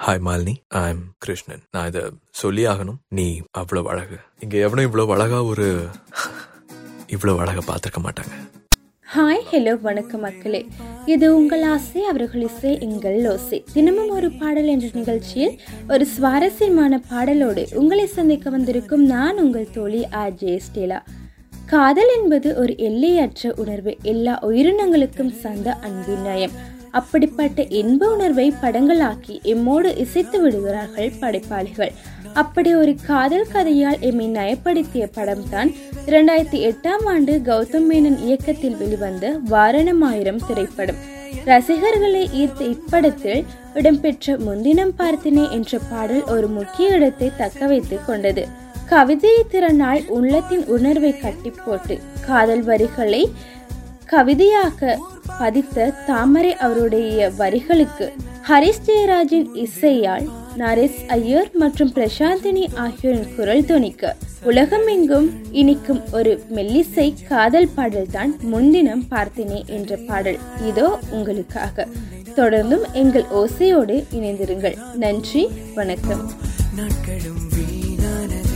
Hi Malini I am Krishnan நான் இதை சொல்லி ஆகணும் நீ அவ்வளவு அழகு இங்க எவனும் இவ்வளவு அழகா ஒரு இவ்வளவு அழகா பார்த்திருக்க மாட்டாங்க ஹாய் ஹலோ வணக்கம் மக்களே இது உங்கள் ஆசை அவர்கள் இசை எங்கள் ஓசை தினமும் ஒரு பாடல் என்ற நிகழ்ச்சியில் ஒரு சுவாரஸ்யமான பாடலோடு உங்களை சந்திக்க வந்திருக்கும் நான் உங்கள் தோழி ஆர் ஜே ஸ்டேலா காதல் என்பது ஒரு எல்லையற்ற உணர்வு எல்லா உயிரினங்களுக்கும் சந்த அன்பின் நயம் அப்படிப்பட்ட இன்ப உணர்வை படங்களாக்கி எம்மோடு இசைத்து விடுகிறார்கள் படைப்பாளிகள் அப்படி ஒரு காதல் கதையால் எம்மை நயப்படுத்திய படம்தான் இரண்டாயிரத்தி எட்டாம் ஆண்டு கௌதம் மேனன் இயக்கத்தில் வெளிவந்த வாரணமாயிரம் திரைப்படம் ரசிகர்களை ஈர்த்த இப்படத்தில் இடம்பெற்ற முன்தினம் பார்த்தினே என்ற பாடல் ஒரு முக்கிய இடத்தை தக்க வைத்துக் கொண்டது கவிதையை திறனால் உள்ளத்தின் உணர்வை கட்டி போட்டு காதல் வரிகளை கவிதையாக பதித்த தாமரை அவருடைய வரிகளுக்கு ஹரிஷ் ஜெயராஜின் இசையால் நரேஷ் ஐயர் மற்றும் பிரசாந்தினி ஆகியோரின் குரல் துணிக்க உலகமெங்கும் இனிக்கும் ஒரு மெல்லிசை காதல் பாடல்தான் முன்தினம் பார்த்தினே என்ற பாடல் இதோ உங்களுக்காக தொடர்ந்தும் எங்கள் ஓசையோடு இணைந்திருங்கள் நன்றி வணக்கம் நாட்களும் வீணானதே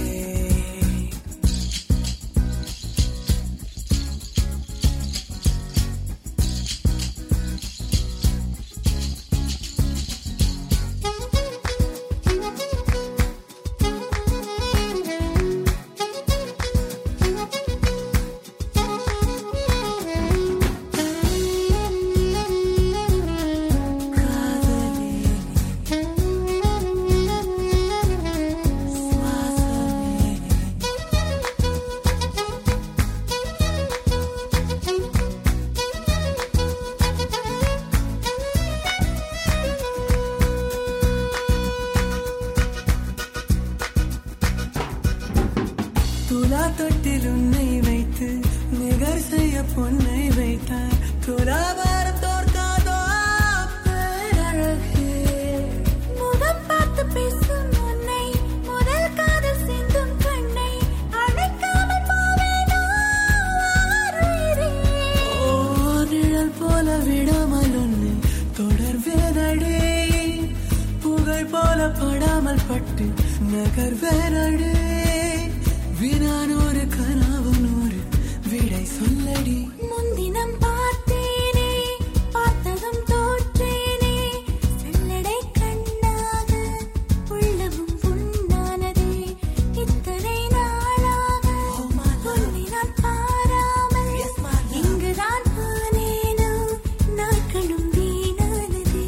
துலா தொட்டில் உன்னை வைத்து நிகர் செய்ய பொன்னை வைத்தார் துலாபாரம் தோற்காதோ பேரழகே முகம் பார்த்து பேசும் உன்னை முதல் காதல் சிந்தும் கண்ணை அழைக்காமல் போவேனோ ஆருயிரே. ஓ நிழல் போல விடாமல் உன்னை தொடர்வேனடே புகழ் போல படாமல் பட்டு நகர்வேனடே வினானூறு கனாவு நூறு விடை சொல்லடி முன்தினம் பார்த்தேனே பார்த்ததும் தோற்றேனே செல்லடை கண்ணாக உள்ளமும் புண்ணானதே இத்தனை நாளாக உன்னை நான் பாராமல் இங்குதான் போனேனோ நாட்களும் வீணானதே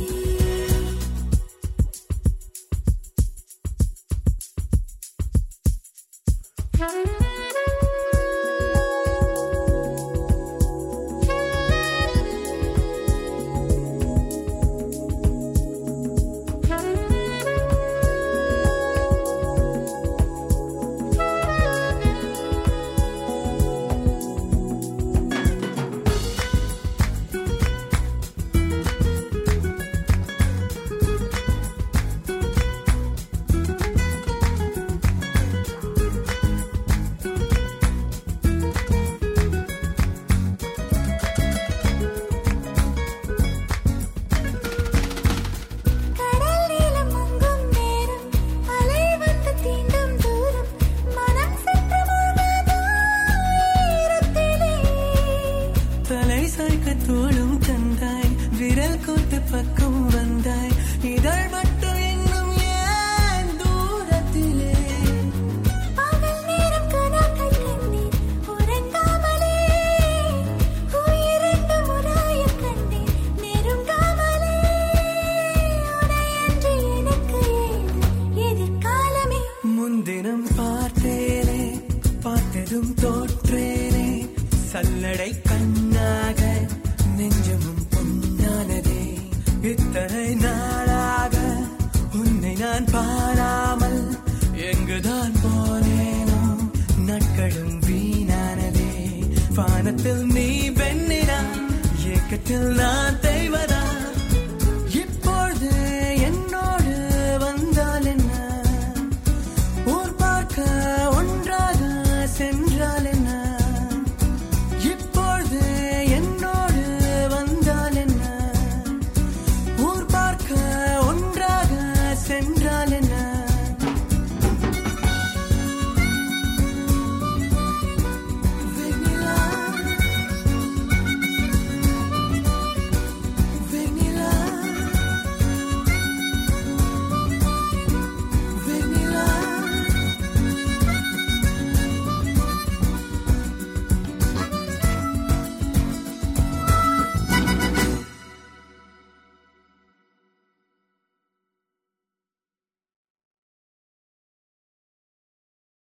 கடல் நீளம் மங்கும் நேரம் அலை வந்து தீண்டும் தூரம் மனம் சென்று மூழ்காதோ ஈரத்திலே தலை சாய்க்க தோளும் தந்தாய் விரல் கோட்டு பக்கம் வந்தாய் இதழ் மட்டும் இன்னும் ஏன் தூரத்திலே பகல் நேரம் கனாக்கள் கண்டேன் உறங்காமலே உயிரென்று முராயக் கண்டேன் நெருங்காமலே உனையன்றி எனக்கு ஏது எதிர்காலமே முன்தினம் பார்த்தேனே பார்த்ததும் தோற்றேனே சல்லடை கண்ணாக நெஞ்சமும் பொன்னானதே இத்தனை நாளாக உன்னை நான் பாராமல் எங்குதான் போனேனோ நாட்களும் வீணானதே வானத்தில் நீ வெண்ணினா ஏக்கத்தில் நான்